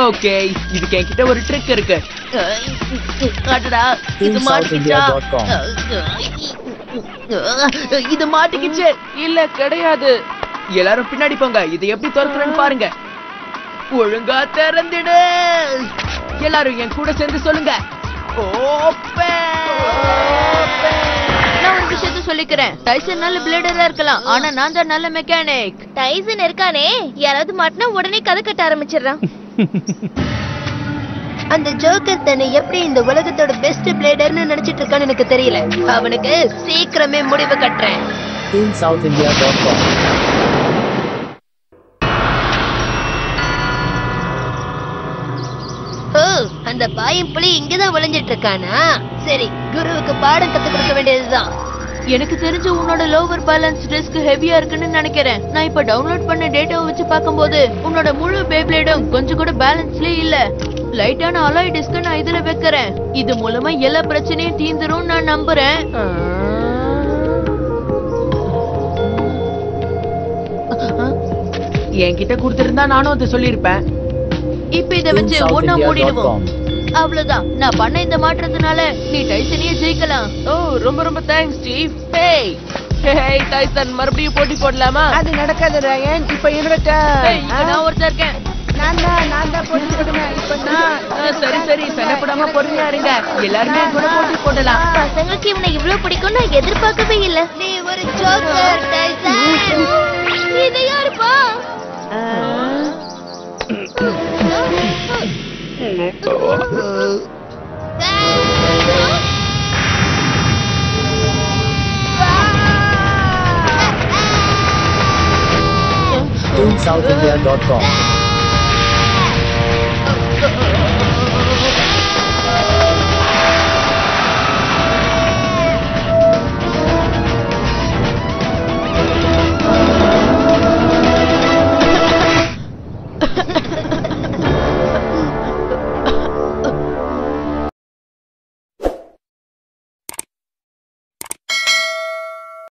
Okay இதுக்கு என்கிட்ட ஒரு ட்ரிக் இருக்கு அடடா இது மாட்டிக்கிச்சா இது மாட்டிக்கிச்சு இல்ல கிடையாது எல்லாரும் பின்னாடி போங்க இதை எப்படி திறக்கிறேன்னு பாருங்க ஒழுங்கா திறந்துடு எல்லாரும் என் கூட சேர்ந்து சொல்லுங்க நான் ஒரு விஷயத்த சொல்லிக்கிறேன் டைசன் நல்ல பிளேடரா இருக்கலாம் ஆனா நான் தான் நல்ல மெக்கானிக் டைசன் இருக்கானே யாராவது மாட்டினா உடனே கதை கட்ட ஆரம்பிச்சிடுறான் அந்த ஜோக்கர் தன்னை எப்படி இந்த உலகத்தோட பெஸ்ட் பிளேடர்னு நினைச்சிட்டு இருக்கான்னு எனக்கு தெரியல அவனுக்கு சீக்கிரமே முடிவு கட்டுறேன் TeamSouthIndia.com. ஓ அந்த பாயம் புலி இங்கதான் ஒளிஞ்சிட்டு இருக்கானா சரி குருவுக்கு பாடம் கத்து கொடுக்க வேண்டியதுதான் எனக்கு தெரிஞ்ச உன்னோட லோவர் பேலன்ஸ் டிஸ்க் ஹெவியா இருக்குன்னு நினைக்கிறேன் நான் இப்ப டவுன்லோட் பண்ண டேட்டாவை வச்சு பார்க்கும்போது உன்னோட முழு பேப்ளேடும் கொஞ்சம் கூட பேலன்ஸ்லயே இல்ல லைட்டான அலாய் டிஸ்க நான் இதுல வைக்கிறேன் இது மூலமா எல்லா பிரச்சனையும் தீந்துரும் நான் நம்புறேன் என்கிட்ட கொடுத்திருந்தா நானும் அதை சொல்லியிருப்பேன் இப்ப இத வச்சு ஒன்னா மூடிடுவோம் TeamSouthIndia.com. அவ்வளவுதான் நான் பண்ண இந்த மாற்றத்தினால நீ டைசனையே ஜெயிக்கலாம் ஓ ரொம்ப ரொம்ப thanks Steve hey hey Tyson மறுபடியும் போட்டி போடலாமா அது நடக்காது ரயன் இப்ப என்னோட ஏய், இங்க நான் ஒருத்தர் இருக்கேன் நான் தான் நான் தான் போட்டி போடுவேன் இப்ப நான் சரி சரி சண்டப்படாம பொறுமையா இருங்க எல்லாருமே என் கூட போட்டி போடலாம் பசங்களுக்கு இவனை இவ்ளோ பிடிக்கும் நான் எதிர்பார்க்கவே இல்ல நீ ஒரு ஜோக்கர் டைசன் இது யாருப்பா TeamSouthIndia.com.